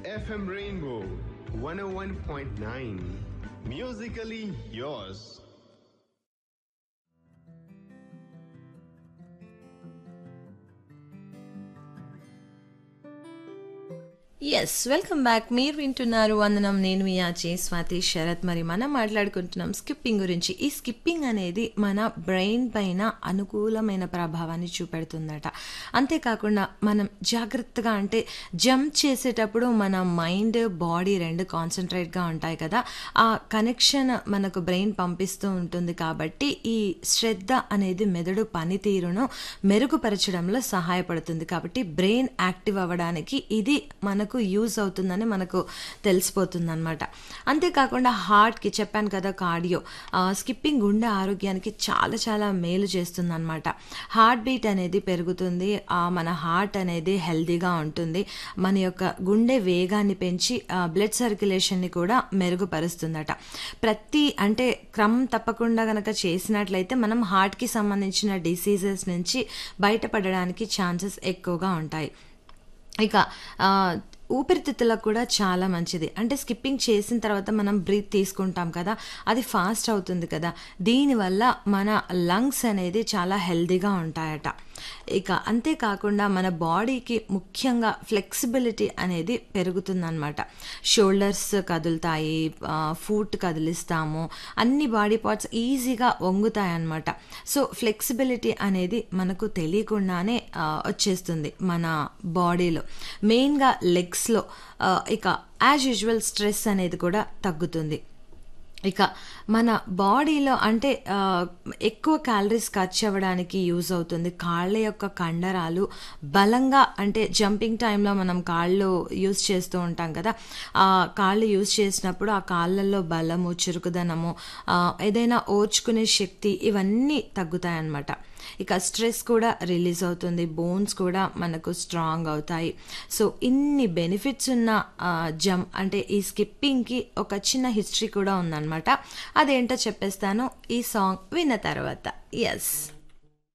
FM Rainbow 101.9. Musically yours. Yes welcome back మీరు వింటున్నారు వందనం నేను మీ ఆచే స్వాతి శరత్ మరి మనం మాట్లాడుకుంటున్నాం స్కిప్పింగ్ గురించి ఈ స్కిప్పింగ్ అనేది మన బ్రెయిన్ పైన అనుకూలమైన ప్రభావాన్ని చూపెడుతుందట అంతేకాకుండా మనం జాగ్రత్తగా అంటే జంప్ చేసేటప్పుడు మన మైండ్ బాడీ రెండు కాన్సన్ట్రేట్గా ఉంటాయి కదా ఆ కనెక్షన్ మనకు బ్రెయిన్ పంపిస్తూ ఉంటుంది కాబట్టి ఈ శ్రద్ధ అనేది మెదడు పనితీరును మెరుగుపరచడంలో సహాయపడుతుంది కాబట్టి బ్రెయిన్ యాక్టివ్ అవ్వడానికి ఇది మనకు యూజ్ అవుతుందని మనకు తెలిసిపోతుంది అనమాట అంతేకాకుండా హార్ట్కి చెప్పాను కదా కార్డియో స్కిప్పింగ్ గుండె ఆరోగ్యానికి చాలా చాలా మేలు చేస్తుంది అనమాట హార్ట్ బీట్ అనేది పెరుగుతుంది ఆ, మన హార్ట్ అనేది హెల్తీగా ఉంటుంది మన యొక్క గుండె వేగాన్ని పెంచి బ్లడ్ సర్క్యులేషన్ని కూడా మెరుగుపరుస్తుందట ప్రతి అంటే క్రమం తప్పకుండా గనక చేసినట్లయితే మనం హార్ట్కి సంబంధించిన డిసీజెస్ నుంచి బయటపడడానికి ఛాన్సెస్ ఎక్కువగా ఉంటాయి ఇక ఆ, ఊపిరితిత్తులకు కూడా చాలా మంచిది అంటే స్కిప్పింగ్ చేసిన తర్వాత మనం బ్రీత్ తీసుకుంటాం కదా అది ఫాస్ట్ అవుతుంది కదా దీనివల్ల మన లంగ్స్ అనేది చాలా హెల్దీగా ఉంటాయట ఇక అంతేకాకుండా మన బాడీకి ముఖ్యంగా ఫ్లెక్సిబిలిటీ అనేది పెరుగుతుందన్నమాట షోల్డర్స్ కదులుతాయి ఫూట్ కదిలిస్తాము అన్ని బాడీ పార్ట్స్ ఈజీగా వంగుతాయి అన్నమాట సో ఫ్లెక్సిబిలిటీ అనేది మనకు తెలియకుండానే ఆ, వచ్చేస్తుంది మన బాడీలో మెయిన్గా లెగ్స్లో ఇక యాజ్ యూజువల్ స్ట్రెస్ అనేది కూడా తగ్గుతుంది ఇక మన బాడీలో అంటే ఆ, ఎక్కువ క్యాలరీస్ ఖర్చు అవ్వడానికి యూజ్ అవుతుంది కాళ్ళ యొక్క కండరాలు బలంగా అంటే జంపింగ్ టైంలో మనం కాళ్ళు యూజ్ చేస్తూ ఉంటాం కదా ఆ కాళ్ళు యూజ్ చేసినప్పుడు ఆ కాళ్ళల్లో బలము చురుకుదనము ఆ, ఏదైనా ఓర్చుకునే శక్తి ఇవన్నీ తగ్గుతాయి అన్నమాట ఇక స్ట్రెస్ కూడా రిలీజ్ అవుతుంది బోన్స్ కూడా మనకు స్ట్రాంగ్ అవుతాయి సో ఇన్ని బెనిఫిట్స్ ఉన్న జమ్ అంటే ఈ స్కిప్పింగ్కి ఒక చిన్న హిస్టరీ కూడా ఉందన్నమాట అదేంటో చెప్పేస్తాను ఈ సాంగ్ విన్న తర్వాత ఎస్